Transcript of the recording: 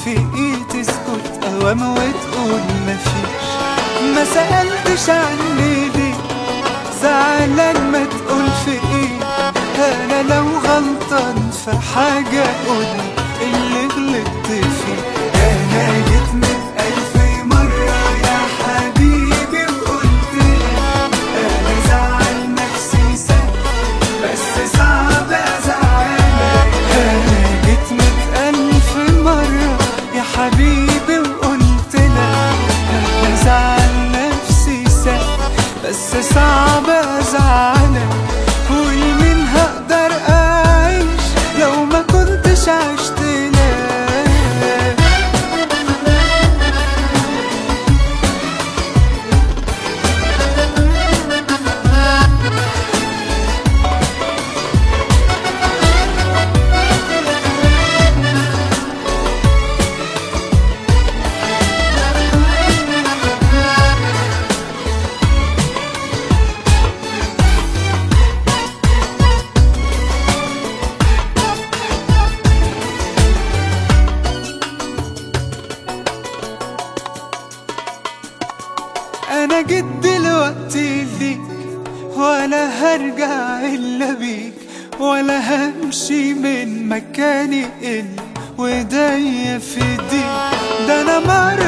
ايه تسكت اوام وتقول مفيش ما سألتش عني ليه زعلان ما تقول في ايه انا لو غلطان في حاجة قولي اللي غلطت فيه انا جيت من الف مرة يا حبيبي وقلت لك انا زعل نفسي سهل بس صعب ازعلك انا جيت مئة الف مرة يا حبيبي وقلت لك انا زعل نفسي سهل بس صعب ازعلك ولمين هقدر اعيش لو ما كنتش عشت لك انا جيت دلوقتي ليك ولا هرجع الا بيك ولا همشي من مكاني الا وايديا في ايديك ده انا مرة